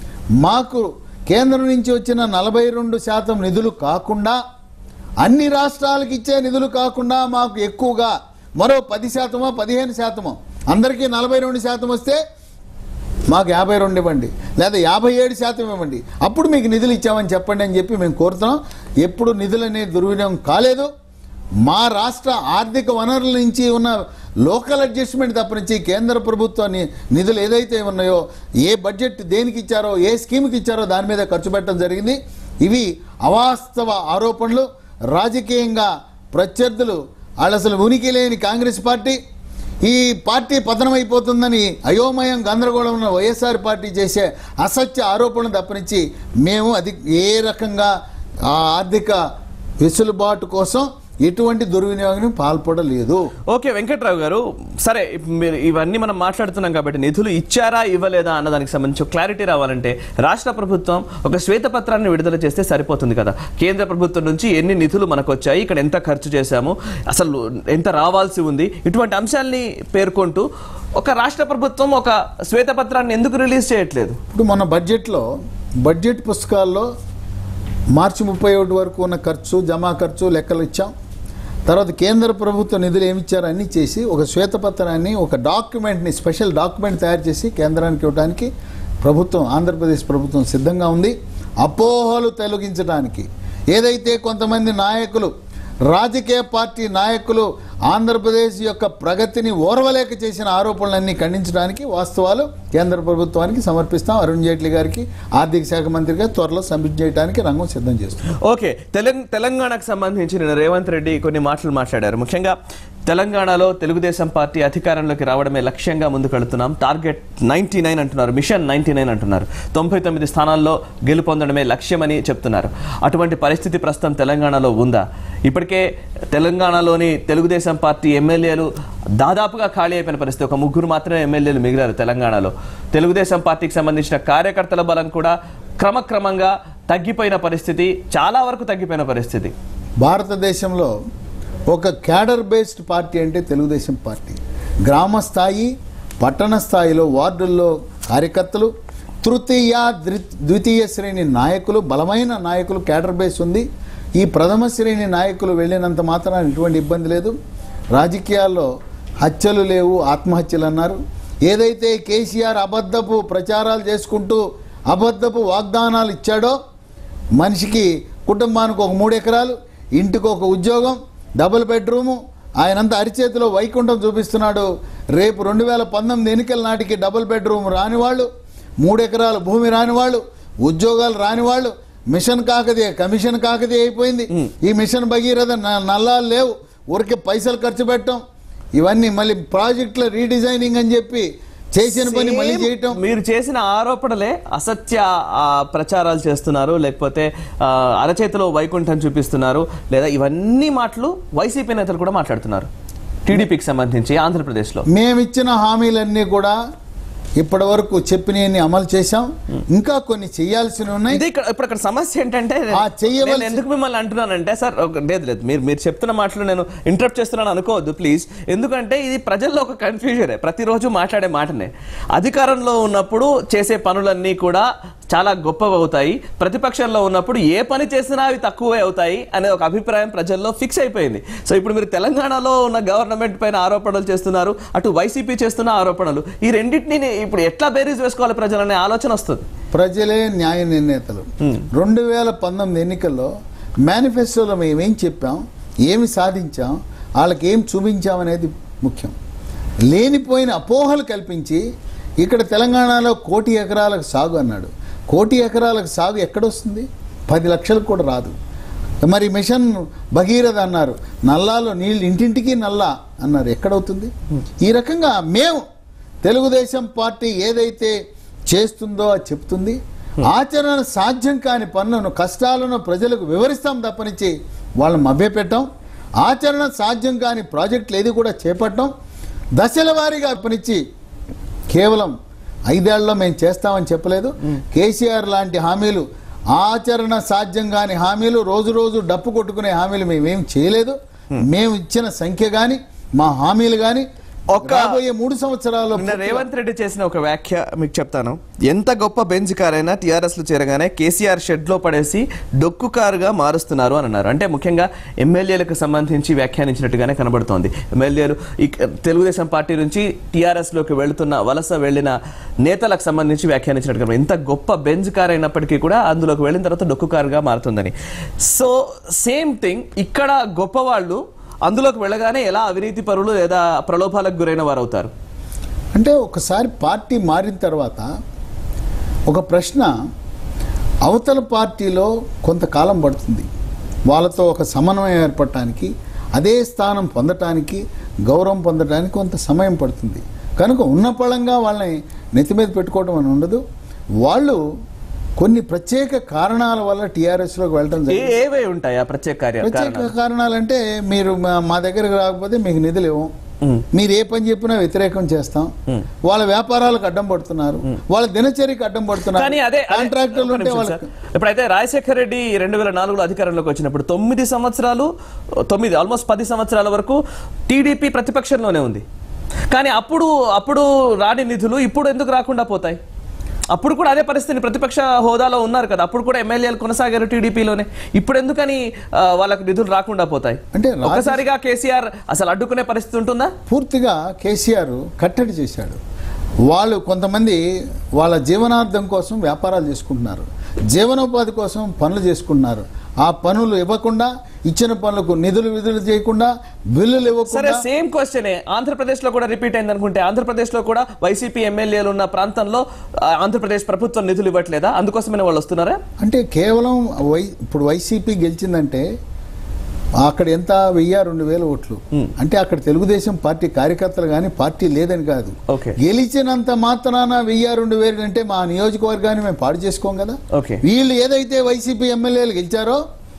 [SPEAKER 2] మాకు కేంద్రం నుంచి వచ్చిన నలభై రెండు శాతం నిధులు కాకుండా అన్ని రాష్ట్రాలకు ఇచ్చే నిధులు కాకుండా మాకు ఎక్కువగా మరో పది శాతమో పదిహేను శాతమో అందరికీ నలభై రెండు శాతం వస్తే మాకు యాభై రెండు ఇవ్వండి లేదా యాభై ఏడు శాతం ఇవ్వండి అప్పుడు మీకు నిధులు ఇచ్చామని చెప్పండి అని చెప్పి మేము కోరుతున్నాం ఎప్పుడు నిధులు అనేది దుర్వినియోగం కాలేదు మా రాష్ట్ర ఆర్థిక వనరుల నుంచి ఉన్న లోకల్ అడ్జస్ట్మెంట్ తప్పనించి కేంద్ర ప్రభుత్వాన్ని నిధులు ఏదైతే ఉన్నాయో ఏ బడ్జెట్ దేనికి ఇచ్చారో ఏ స్కీమ్కి ఇచ్చారో దాని మీద ఖర్చు పెట్టడం జరిగింది ఇవి అవాస్తవ ఆరోపణలు రాజకీయంగా ప్రత్యర్థులు వాళ్ళు అసలు ఉనికి లేని కాంగ్రెస్ పార్టీ ఈ పార్టీ పతనమైపోతుందని అయోమయం గందరగోళం ఉన్న వైఎస్ఆర్ పార్టీ చేసే అసత్య ఆరోపణలు తప్పనించి మేము అది ఏ రకంగా ఆ ఆర్థిక వెసులుబాటు కోసం ఎటువంటి దుర్వినియోగం పాల్పడలేదు
[SPEAKER 1] ఓకే వెంకట్రావు గారు సరే ఇప్పుడు మీరు ఇవన్నీ మనం మాట్లాడుతున్నాం కాబట్టి నిధులు ఇచ్చారా ఇవ్వలేదా అన్న దానికి సంబంధించి క్లారిటీ రావాలంటే రాష్ట్ర ప్రభుత్వం ఒక శ్వేతపత్రాన్ని విడుదల చేస్తే సరిపోతుంది కదా కేంద్ర ప్రభుత్వం నుంచి ఎన్ని నిధులు మనకు వచ్చాయి ఇక్కడ ఎంత ఖర్చు చేశాము అసలు ఎంత రావాల్సి ఉంది ఇటువంటి అంశాల్ని పేర్కొంటూ ఒక రాష్ట్ర ప్రభుత్వం ఒక శ్వేతపత్రాన్ని ఎందుకు రిలీజ్ చేయట్లేదు
[SPEAKER 2] ఇప్పుడు మన బడ్జెట్లో బడ్జెట్ పుస్తకాల్లో మార్చి ముప్పై ఒకటి వరకు ఉన్న ఖర్చు జమా ఖర్చు లెక్కలు ఇచ్చాం తర్వాత కేంద్ర ప్రభుత్వ నిధులు ఏమిచ్చారో అన్నీ చేసి ఒక శ్వేతపత్రాన్ని ఒక డాక్యుమెంట్ని స్పెషల్ డాక్యుమెంట్ తయారు చేసి కేంద్రానికి ఇవ్వడానికి ప్రభుత్వం ఆంధ్రప్రదేశ్ ప్రభుత్వం సిద్ధంగా ఉంది అపోహలు తొలగించడానికి ఏదైతే కొంతమంది నాయకులు రాజకీయ పార్టీ నాయకులు ఆంధ్రప్రదేశ్ యొక్క ప్రగతిని ఓర్వలేక చేసిన ఆరోపణలన్నీ ఖండించడానికి వాస్తవాలు కేంద్ర ప్రభుత్వానికి సమర్పిస్తాం అరుణ్ జైట్లీ గారికి ఆర్థిక శాఖ మంత్రిగా త్వరలో సబ్మిట్ చేయడానికి రంగం సిద్ధం చేస్తున్నాం
[SPEAKER 1] ఓకే తెలంగాణ తెలంగాణకు సంబంధించి నిన్న రేవంత్ రెడ్డి కొన్ని మాటలు మాట్లాడారు ముఖ్యంగా తెలంగాణలో తెలుగుదేశం పార్టీ అధికారంలోకి రావడమే లక్ష్యంగా ముందుకెళ్తున్నాం టార్గెట్ నైన్టీ నైన్ అంటున్నారు మిషన్ నైన్టీ నైన్ అంటున్నారు తొంభై తొమ్మిది స్థానాల్లో గెలుపొందడమే లక్ష్యమని చెప్తున్నారు అటువంటి పరిస్థితి ప్రస్తుతం తెలంగాణలో ఉందా ఇప్పటికే తెలంగాణలోని తెలుగుదేశం పార్టీ ఎమ్మెల్యేలు దాదాపుగా ఖాళీ అయిపోయిన పరిస్థితి ఒక ముగ్గురు మాత్రమే ఎమ్మెల్యేలు మిగిలారు తెలంగాణలో తెలుగుదేశం పార్టీకి సంబంధించిన కార్యకర్తల బలం కూడా క్రమక్రమంగా తగ్గిపోయిన పరిస్థితి చాలా వరకు తగ్గిపోయిన పరిస్థితి
[SPEAKER 2] భారతదేశంలో ఒక క్యాడర్ బేస్డ్ పార్టీ అంటే తెలుగుదేశం పార్టీ గ్రామ స్థాయి పట్టణ స్థాయిలో వార్డుల్లో కార్యకర్తలు తృతీయ ద్వి- ద్వితీయ శ్రేణి నాయకులు బలమైన నాయకులు క్యాడర్ బేస్ ఉంది ఈ ప్రథమ శ్రేణి నాయకులు వెళ్ళినంత మాత్రాన ఎటువంటి ఇబ్బంది లేదు రాజకీయాల్లో హత్యలు లేవు ఆత్మహత్యలు అన్నారు ఏదైతే కేసీఆర్ అబద్ధపు ప్రచారాలు చేసుకుంటూ అబద్ధపు వాగ్దానాలు ఇచ్చాడో మనిషికి కుటుంబానికి ఒక మూడు ఎకరాలు ఇంటికి ఒక ఉద్యోగం డబుల్ బెడ్రూము ఆయనంతా అరిచేతిలో వైకుంఠం చూపిస్తున్నాడు రేపు రెండు వేల పంతొమ్మిది ఎన్నికల నాటికి డబుల్ బెడ్రూమ్ రాని వాళ్ళు మూడు ఎకరాల భూమి రాని వాళ్ళు ఉద్యోగాలు రాని వాళ్ళు మిషన్ కాకదే కమిషన్ కాకదే అయిపోయింది ఈ మిషన్ భగీరథ న- నల్లాలు లేవు ఊరికే పైసలు ఖర్చు పెట్టడం ఇవన్నీ మళ్ళీ ప్రాజెక్టుల రీడిజైనింగ్ అని చెప్పి చేసిన పని మళ్ళీ
[SPEAKER 1] Same
[SPEAKER 2] చేయటం
[SPEAKER 1] మీరు చేసిన ఆరోపణలే అసత్య ఆ, ప్రచారాలు చేస్తున్నారు లేకపోతే ఆ, అరచేతిలో వైకుంఠం చూపిస్తున్నారు లేదా ఇవన్నీ మాటలు వైసీపీ నేతలు కూడా మాట్లాడుతున్నారు టీడీపీకి సంబంధించి ఆంధ్రప్రదేశ్లో
[SPEAKER 2] మేమిచ్చిన హామీలన్నీ కూడా ఇప్పటి వరకు చెప్పినవన్నీ అమలు చేశాం ఇంకా కొన్ని చేయాల్సినవి ఉన్నాయి
[SPEAKER 1] ఇదే ఇక్కడ ఇప్పుడు అక్కడ సమస్య ఏంటంటే
[SPEAKER 2] ఆ చెయ్యవలసి-
[SPEAKER 1] నేను ఎందుకు మిమ్మల్ని అంటున్నానంటే సార్ ఒక- లేదు లేదు మీరు మీరు చెప్తున్న మాటలు నేను ఇంటరప్ట్ చేస్తున్నాను అనుకోవద్దు ప్లీజ్ ఎందుకంటే ఇది ప్రజల్లో ఒక కన్ఫ్యూజనే ప్రతిరోజు మాట్లాడే మాటనే అధికారంలో ఉన్నప్పుడు చేసే పనులన్నీ కూడా చాలా గొప్పవి అవుతాయి ప్రతిపక్షంలో ఉన్నప్పుడు ఏ పని చేసినా అవి తక్కువే అవుతాయి అనే ఒక అభిప్రాయం ప్రజల్లో ఫిక్స్ అయిపోయింది సో ఇప్పుడు మీరు తెలంగాణలో ఉన్న గవర్నమెంట్ పైన ఆరోపణలు చేస్తున్నారు అటు వైసీపీ చేస్తున్న ఆరోపణలు ఈ రెండింటిని ఇప్పుడు ఎట్లా బేరీజ్ వేసుకోవాలి ప్రజలనే ఆలోచన వస్తుంది
[SPEAKER 2] ప్రజలే న్యాయ నిర్ణేతలు రెండు వేల పంతొమ్మిది ఎన్నికల్లో మేనిఫెస్టోలో మేము ఏం చెప్పాం ఏమి సాధించాం వాళ్ళకి ఏం చూపించాం అనేది ముఖ్యం లేనిపోయిన అపోహలు కల్పించి ఇక్కడ తెలంగాణలో కోటి ఎకరాలకు సాగు అన్నాడు కోటి ఎకరాలకు సాగు ఎక్కడొస్తుంది పది లక్షలకు కూడా రాదు మరి మిషన్ భగీరథ అన్నారు నల్లాలో నీళ్ళు ఇంటింటికి నల్లా అన్నారు ఎక్కడవుతుంది ఈ రకంగా మేము తెలుగుదేశం పార్టీ ఏదైతే చేస్తుందో అది చెప్తుంది ఆచరణ సాధ్యం కాని పనులను కష్టాలను ప్రజలకు వివరిస్తాం తప్పనిచ్చి వాళ్ళని మభ్యపెట్టాం ఆచరణ సాధ్యం కాని ప్రాజెక్టులు ఏది కూడా చేపట్టాం దశల వారీగా పనిచ్చి కేవలం ఐదేళ్లలో మేము చేస్తామని చెప్పలేదు కేసీఆర్ లాంటి హామీలు ఆచరణ సాధ్యం కాని హామీలు రోజు రోజు డప్పు కొట్టుకునే హామీలు మేమేం చేయలేదు మేము ఇచ్చిన సంఖ్య కానీ మా హామీలు కానీ
[SPEAKER 1] ఒక-
[SPEAKER 2] రాబోయే మూడు సంవత్సరాల్లో
[SPEAKER 1] నిన్న రేవంత్ రెడ్డి చేసిన ఒక వ్యాఖ్య మీకు చెప్తాను ఎంత గొప్ప బెంచ్ కార్ అయినా టీఆర్ఎస్ లో చేరగానే కేసీఆర్ షెడ్ లో పడేసి డొక్కు కారుగా మారుస్తున్నారు అని అన్నారు అంటే ముఖ్యంగా ఎమ్మెల్యేలకు సంబంధించి వ్యాఖ్యానించినట్టుగానే కనబడుతోంది ఎమ్మెల్యేలు ఇక- తెలుగుదేశం పార్టీ నుంచి టీఆర్ఎస్ లోకి వెళుతున్న వలస వెళ్ళిన నేతలకు సంబంధించి వ్యాఖ్యానించినట్టు కనబడుతుంది. ఎంత గొప్ప బెంచ్ కార్ అయినప్పటికీ కూడా అందులోకి వెళ్ళిన తర్వాత డొక్కు కారుగా మారుతుందని సో సేమ్ థింగ్ ఇక్కడ గొప్పవాళ్ళు అందులోకి వెళ్ళగానే ఎలా అవినీతి పరులు లేదా ప్రలోభాలకు గురైన వారు అవుతారు
[SPEAKER 2] అంటే ఒకసారి పార్టీ మారిన తర్వాత ఒక ప్రశ్న అవతల పార్టీలో కొంతకాలం పడుతుంది వాళ్ళతో ఒక సమన్వయం ఏర్పడటానికి అదే స్థానం పొందటానికి గౌరవం పొందడానికి కొంత సమయం పడుతుంది కనుక ఉన్న పళంగా వాళ్ళని నెత్తి మీద పెట్టుకోవడం అని ఉండదు వాళ్ళు కొన్ని ప్రత్యేక కారణాల వల్ల టీఆర్ఎస్లోకి వెళ్ళడం
[SPEAKER 1] ఏ
[SPEAKER 2] జరిగింది
[SPEAKER 1] ఏవే ఉంటాయి ఆ ప్రత్యేక కార్య
[SPEAKER 2] ప్రత్యేక
[SPEAKER 1] కారణాలు?
[SPEAKER 2] కారణాలంటే మీరు మా- మా దగ్గరకు రాకపోతే మీకు నిధులు ఇవ్వం
[SPEAKER 1] మ్.
[SPEAKER 2] మీరు ఏ పని చెప్పినా వ్యతిరేకం చేస్తాం వాళ్ళ వ్యాపారాలకు అడ్డం పడుతున్నారు వాళ్ళ దినచర్యకి అడ్డం పడుతున్నారు
[SPEAKER 1] కానీ అదే అదే-
[SPEAKER 2] కాంట్రాక్టర్లు
[SPEAKER 1] ఒక్క
[SPEAKER 2] ఉంటే
[SPEAKER 1] నిమిషం
[SPEAKER 2] వాళ్ళకి
[SPEAKER 1] సార్. ఇప్పుడైతే రాజశేఖర రెడ్డి రెండు వేల నాలుగులో అధికారంలోకి వచ్చినప్పుడు తొమ్మిది సంవత్సరాలు తొమ్మిది ఆల్మోస్ట్ పది సంవత్సరాల వరకు టీడీపీ ప్రతిపక్షంలోనే ఉంది కానీ అప్పుడు అప్పుడు రాని నిధులు ఇప్పుడు ఎందుకు రాకుండా పోతాయి అప్పుడు కూడా అదే పరిస్థితి ప్రతిపక్ష హోదాలో ఉన్నారు కదా అప్పుడు కూడా ఎమ్మెల్యేలు కొనసాగారు టీడీపీలోనే ఇప్పుడు ఎందుకని ఆ, వాళ్ళకు నిధులు రాకుండా పోతాయి
[SPEAKER 2] అంటే రాజ-
[SPEAKER 1] ఒక్కసారిగా కేసీఆర్ అసలు అడ్డుకునే పరిస్థితి ఉంటుందా
[SPEAKER 2] పూర్తిగా కేసీఆర్ కట్టడి చేశాడు వాళ్ళు కొంతమంది వాళ్ళ జీవనార్థం కోసం వ్యాపారాలు చేసుకుంటున్నారు జీవనోపాధి కోసం పనులు చేసుకుంటున్నారు ఆ పనులు ఇవ్వకుండా ఇచ్చిన పనులకు నిధులు విధులు చేయకుండా బిల్లులు
[SPEAKER 1] సరే
[SPEAKER 2] ఇవ్వకుండా
[SPEAKER 1] సేమ్ క్వశ్చన్ ఆంధ్రప్రదేశ్ లో కూడా రిపీట్ అయింది అనుకుంటే ఆంధ్రప్రదేశ్ లో కూడా వైసీపీ ఎమ్మెల్యేలు ఉన్న ప్రాంతంలో ఆ, ఆంధ్రప్రదేశ్ ప్రభుత్వం నిధులు ఇవ్వట్లేదా అందుకోసమే వాళ్ళు వస్తున్నారా
[SPEAKER 2] అంటే కేవలం వై ఇప్పుడు వైసీపీ గెలిచిందంటే అక్కడ ఎంత వెయ్యి రెండు వేల ఓట్లు అంటే అక్కడ తెలుగుదేశం పార్టీ కార్యకర్తలు కానీ పార్టీ లేదని కాదు
[SPEAKER 1] ఓకే.
[SPEAKER 2] గెలిచినంత మాత్రాన వెయ్యి రెండు వేలు అంటే మా నియోజకవర్గాన్ని మేము పాడు చేసుకోం కదా
[SPEAKER 1] ఓకే.
[SPEAKER 2] వీళ్ళు ఏదైతే వైసీపీ ఎమ్మెల్యేలు గెలిచారో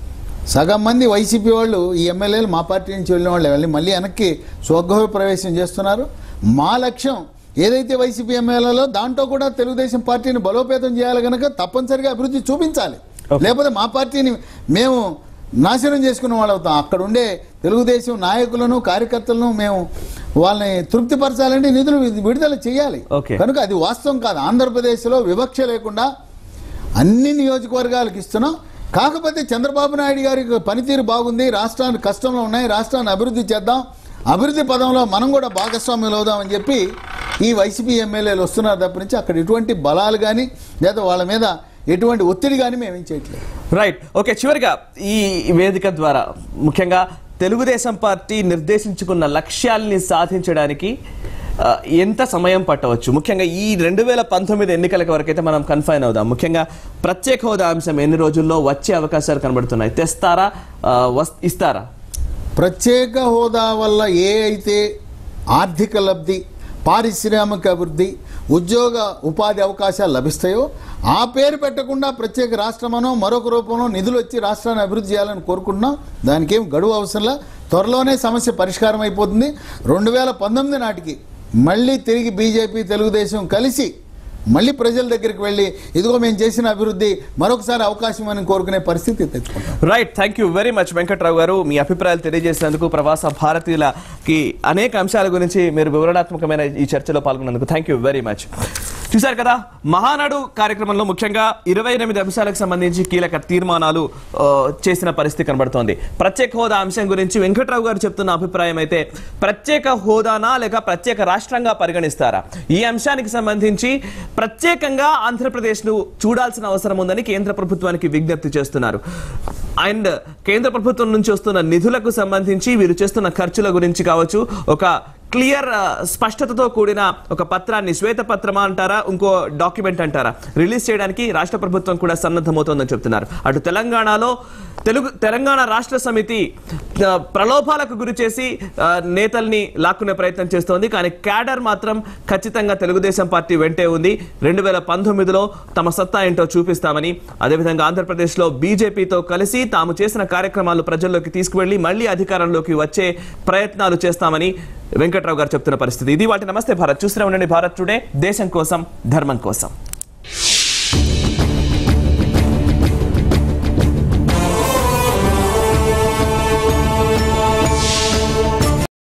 [SPEAKER 2] సగం మంది వైసీపీ వాళ్ళు ఈ ఎమ్మెల్యేలు మా పార్టీ నుంచి వెళ్ళిన వాళ్ళు వెళ్ళి మళ్ళీ వెనక్కి స్వగృహ ప్రవేశం చేస్తున్నారు మా లక్ష్యం ఏదైతే వైసీపీ ఎమ్మెల్యేలో దాంట్లో కూడా తెలుగుదేశం పార్టీని బలోపేతం చేయాలి కనుక తప్పనిసరిగా అభివృద్ధి చూపించాలి
[SPEAKER 1] ఓకే.
[SPEAKER 2] లేకపోతే మా పార్టీని మేము నాశనం చేసుకున్న వాళ్ళు అవుతాం అక్కడ ఉండే తెలుగుదేశం నాయకులను కార్యకర్తలను మేము వాళ్ళని తృప్తిపరచాలంటే నిధులు విడుదల చేయాలి
[SPEAKER 1] ఓకే.
[SPEAKER 2] కనుక అది వాస్తవం కాదు ఆంధ్రప్రదేశ్లో వివక్ష లేకుండా అన్ని నియోజకవర్గాలకు ఇస్తున్నాం కాకపోతే చంద్రబాబు నాయుడు గారి పనితీరు బాగుంది రాష్ట్రాన్ని కష్టంలో ఉన్నాయి రాష్ట్రాన్ని అభివృద్ధి చేద్దాం అభివృద్ధి పదంలో మనం కూడా భాగస్వామ్యులు అవుదామని చెప్పి ఈ వైసీపీ ఎమ్మెల్యేలు వస్తున్నారు తప్ప నుంచి అక్కడ ఎటువంటి బలాలు కానీ లేదా వాళ్ళ మీద ఎటువంటి ఒత్తిడి కానీ మేమేం చేయట్లేదు
[SPEAKER 1] రైట్ ఓకే చివరిగా ఈ వేదిక ద్వారా ముఖ్యంగా తెలుగుదేశం పార్టీ నిర్దేశించుకున్న లక్ష్యాల్ని సాధించడానికి ఆ, ఎంత సమయం పట్టవచ్చు ముఖ్యంగా ఈ రెండు వేల పంతొమ్మిది ఎన్నికల వరకైతే మనం కన్ఫైన్ అవుదాం ముఖ్యంగా ప్రత్యేక హోదా అంశం ఎన్ని రోజుల్లో వచ్చే అవకాశాలు కనబడుతున్నాయి తెస్తారా ఆ, వస్- ఇస్తారా
[SPEAKER 2] ప్రత్యేక హోదా వల్ల ఏ అయితే ఆర్థిక లబ్ధి పారిశ్రామిక అభివృద్ధి ఉద్యోగ ఉపాధి అవకాశాలు లభిస్తాయో ఆ పేరు పెట్టకుండా ప్రత్యేక రాష్ట్రమనో మరొక రూపంలో నిధులు వచ్చి రాష్ట్రాన్ని అభివృద్ధి చేయాలని కోరుకుంటున్నాం దానికి ఏం గడువు అవసరంలా త్వరలోనే సమస్య పరిష్కారం అయిపోతుంది రెండు వేల పంతొమ్మిది నాటికి మళ్ళీ తిరిగి బీజేపీ తెలుగుదేశం కలిసి మళ్ళీ ప్రజల దగ్గరికి వెళ్ళి ఇదిగో మేము చేసిన అభివృద్ధి మరొకసారి అవకాశం అని కోరుకునే పరిస్థితి తెచ్చుకుంటాం
[SPEAKER 1] right thank you very much Venkatrao గారు మీ అభిప్రాయాలు తెలియజేసినందుకు ప్రవాస భారతీయులకి అనేక అంశాల గురించి మీరు వివరణాత్మకమైన ఈ చర్చలో పాల్గొన్నందుకు థ్యాంక్ యూ వెరీ మచ్ చూశారు కదా మహానాడు కార్యక్రమంలో ముఖ్యంగా ఇరవై ఎనిమిది అంశాలకు సంబంధించి కీలక తీర్మానాలు ఆ, చేసిన పరిస్థితి కనబడుతోంది ప్రత్యేక హోదా అంశం గురించి వెంకట్రావు గారు చెప్తున్న అభిప్రాయం అయితే ప్రత్యేక హోదానా లేక ప్రత్యేక రాష్ట్రంగా పరిగణిస్తారా ఈ అంశానికి సంబంధించి ప్రత్యేకంగా ఆంధ్రప్రదేశ్ను చూడాల్సిన అవసరం ఉందని కేంద్ర ప్రభుత్వానికి విజ్ఞప్తి చేస్తున్నారు అండ్ కేంద్ర ప్రభుత్వం నుంచి వస్తున్న నిధులకు సంబంధించి వీరు చేస్తున్న ఖర్చుల గురించి కావచ్చు ఒక క్లియర్ స్పష్టతతో కూడిన ఒక పత్రాన్ని శ్వేతపత్రమా అంటారా ఇంకో డాక్యుమెంట్ అంటారా రిలీజ్ చేయడానికి రాష్ట్ర ప్రభుత్వం కూడా సన్నద్ధమవుతోందని చెప్తున్నారు అటు తెలంగాణలో తెలుగు తెలంగాణ రాష్ట్ర సమితి ఆ, ప్రలోభాలకు గురి చేసి ఆ, నేతల్ని లాక్కునే ప్రయత్నం చేస్తోంది కానీ క్యాడర్ మాత్రం ఖచ్చితంగా తెలుగుదేశం పార్టీ వెంటే ఉంది రెండు వేల పంతొమ్మిదిలో తమ సత్తా ఏంటో చూపిస్తామని అదేవిధంగా ఆంధ్రప్రదేశ్లో బీజేపీతో కలిసి తాము చేసిన కార్యక్రమాలు ప్రజల్లోకి తీసుకువెళ్లి మళ్ళీ అధికారంలోకి వచ్చే ప్రయత్నాలు చేస్తామని వెంకట్రావు గారు చెప్తున్న పరిస్థితి ఇది వాటి నమస్తే భారత్ చూస్తూనే ఉండండి భారత్ టుడే దేశం కోసం ధర్మం కోసం